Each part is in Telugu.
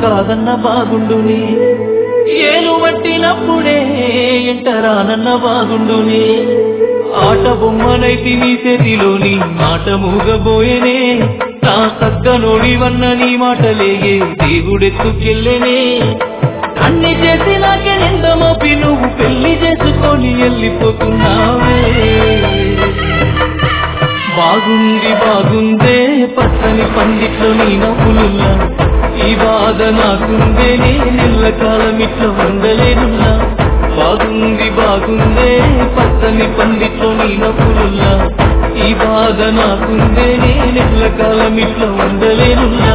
కాదన్న బాగుండుని ఏలు పట్టినప్పుడే ఎంటరానన్న బాగుండుని ఆట బొమ్మనైతి నీ చేతిలోని మాట మూగబోయేనే నా సక్కనోడివన్న నీ మాటలేగే దేవుడెత్తుకెళ్ళేనే అన్ని చేసి నాకే నింద మోపి నువ్వు పెళ్లి చేసుకొని వెళ్ళిపోతున్నావే బాగుంది బాగుందే పచ్చని పండిట్లో నీ నవ్వులున్నా ఈ బాధ నాకుందే నే నెల్ల కాలం ఇట్లా ఉండలేనున్నా బాగుంది బాగుందే పచ్చని పండిట్లో నీ నవ్వులున్నా ఈ బాధ నాకుందే నే నెల్ల కాలం ఇట్లా ఉండలేనున్నా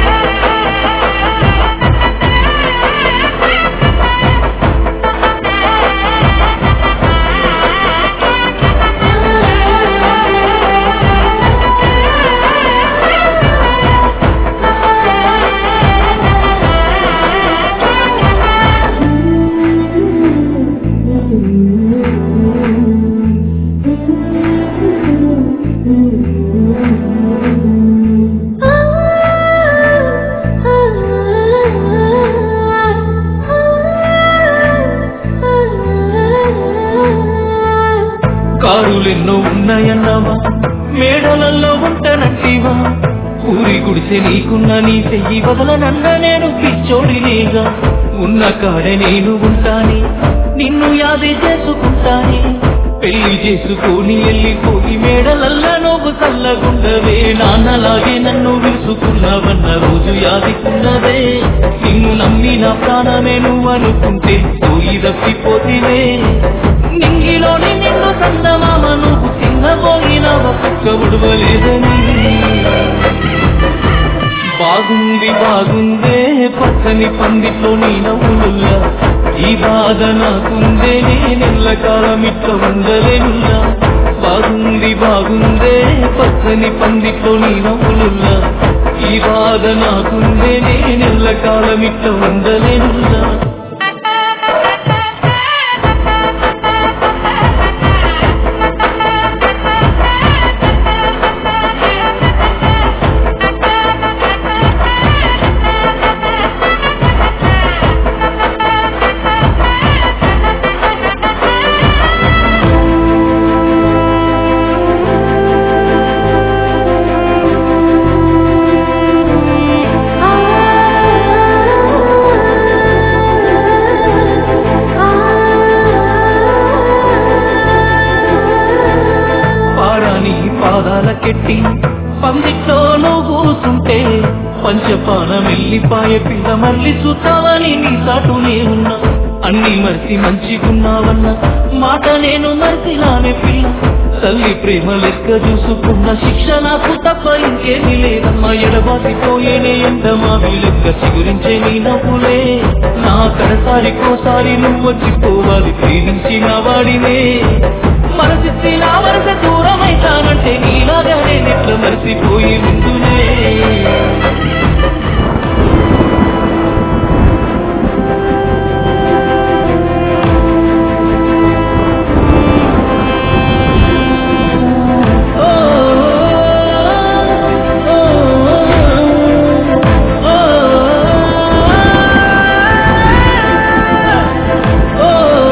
కారులెన్నో ఉన్నాయన్నావా మేడలల్లో ఉంటానంటివా ఊరి గుడిసె నీకున్న నీ చెయ్యి వదలనన్న నేను పిచ్చోడినేగా ఉన్న కాడే నేను ఉంటాని నిన్ను యాదే చేసుకుంటాని పెళ్లి చేసుకొని వెళ్ళిపోయి మేడలల్లా నువ్వు చల్లగుండవే నాన్నలాగే నన్ను విలుసుకున్నావన్న రోజు యాదికున్నదే నిన్ను నమ్మి నా ప్రాణమే నువ్వు అనుకుంటే పోయి తప్పిపోతివే నింగిలోని నిన్ను సందమామ నువ్వు తిన్నబోయినావ పక్క ఉడవలేదని బాగుంది బాగుందే పచ్చని పందిట్లో నీ నవ్వులుల్లా ఈ బాధ నాకుందే నేనెల్ల కాలం ఇట్లా ఉండలేనుల్లా బాగుంది బాగుందే పచ్చని పందిట్లో నీ నవ్వులుల్లా ఈ బాధ నాకుందే నేనెల్ల కాలం ఇట్లా ఉండలేనుల్లా పారాని పాదాల కెట్టి పందిట్లో నువ్వు కూసుంటే పంచపాన వెళ్ళిపాయ పిల్ల మళ్ళీ చూస్తావని నీ సాటునే ఉన్నా అన్ని మరిసి మంచిగున్నావన్న మాట నేను మరిసిలానే పిల్ల తల్లి ప్రేమ లెక్క చూసుకున్న శిక్ష నాకు తప్ప ఇంకేమీ లేదమ్మా ఎడబాసిపోయేనే ఎండ మావి లెక్క చిగురించే నీ నవ్వులే నా కడసారికోసారి నువ్వు వచ్చిపోవాలి ప్రేమించిన వాడినే మనసిచ్చి నా వరస దూరమైతానంటే నీలాగా నేనెట్ల మరిసిపోయి ముందునే ఓ, ఓ, ఓ, ఓ,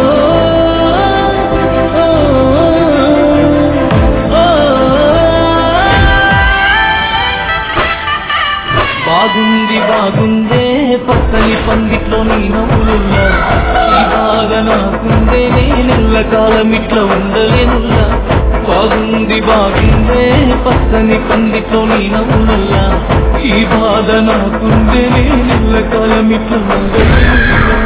బాగుంది బాగుందే పక్కని పందిట్లో నీ నవ్వులున్నా ఈ బాధ నాకుందే నేనెల్ల కాలం ఇట్లా ఉండలేనుల్లా బాగుంది బాగుందే పక్కని పందిట్లో నీ నవ్వులున్నా ఈ బాధ నాకుందే నేనెల్ల కాలం ఇట్లా ఉండలేనుల్లా